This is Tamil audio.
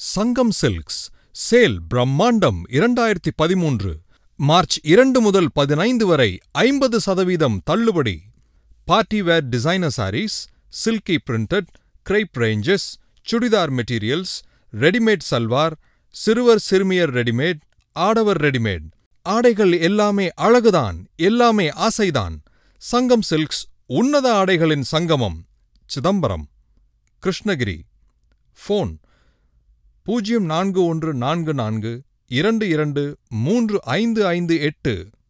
சங்கம் சில்க்ஸ் சேல் பிரம்மாண்டம் இரண்டாயிரத்தி பதிமூன்று மார்ச் இரண்டு முதல் பதினைந்து வரை ஐம்பது சதவீதம் தள்ளுபடி party wear designer saris silky printed crepe ranges churidar materials readymade salwar சிறுவர் சிறுமியர் ரெடிமேட் ஆடவர் ரெடிமேட் ஆடைகள் எல்லாமே அழகுதான் எல்லாமே ஆசைதான் சங்கம் சில்க்ஸ் உன்னத ஆடைகளின் சங்கமம் சிதம்பரம் கிருஷ்ணகிரி ஃபோன் பூஜ்ஜியம் நான்கு ஒன்று நான்கு நான்கு இரண்டு இரண்டு மூன்று ஐந்து ஐந்து எட்டு